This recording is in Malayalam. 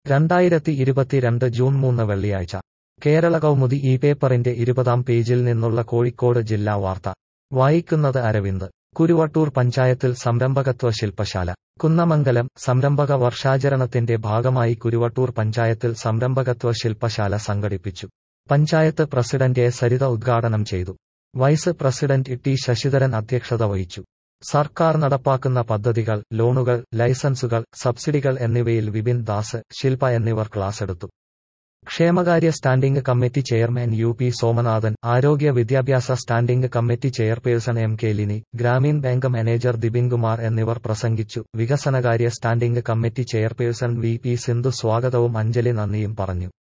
രണ്ടായിരത്തി ഇരുപത്തിരണ്ട് ജൂൺ മൂന്ന് വെള്ളിയാഴ്ച കേരള കൗമുദി ഈ പേപ്പറിന്റെ ഇരുപതാം പേജിൽ നിന്നുള്ള കോഴിക്കോട് ജില്ലാ വാർത്ത വായിക്കുന്നത് അരവിന്ദ് കുരുവട്ടൂർ പഞ്ചായത്തിൽ സംരംഭകത്വ ശില്പശാല കുന്നമംഗലം സംരംഭക വർഷാചരണത്തിന്റെ ഭാഗമായി കുരുവട്ടൂർ പഞ്ചായത്തിൽ സംരംഭകത്വ ശില്പശാല സംഘടിപ്പിച്ചു പഞ്ചായത്ത് പ്രസിഡന്റ് എ സരിത ഉദ്ഘാടനം ചെയ്തു വൈസ് പ്രസിഡന്റ് ടി ശശിധരൻ അധ്യക്ഷത വഹിച്ചു സർക്കാർ നടപ്പാക്കുന്ന പദ്ധതികൾ ലോണുകൾ ലൈസൻസുകൾ സബ്സിഡികൾ എന്നിവയിൽ വിപിൻ ദാസ് ശില്പ എന്നിവർ ക്ലാസെടുത്തു ക്ഷേമകാര്യ standing committee chairman U P Somanathan ആരോഗ്യ വിദ്യാഭ്യാസ standing committee chairperson M K Lini Gramin bank manager Dibinkumar എന്നിവർ പ്രസംഗിച്ചു വികസനകാര്യ standing committee chairperson V P Sindhu സ്വാഗതവും അഞ്ജലി നന്ദിയും പറഞ്ഞു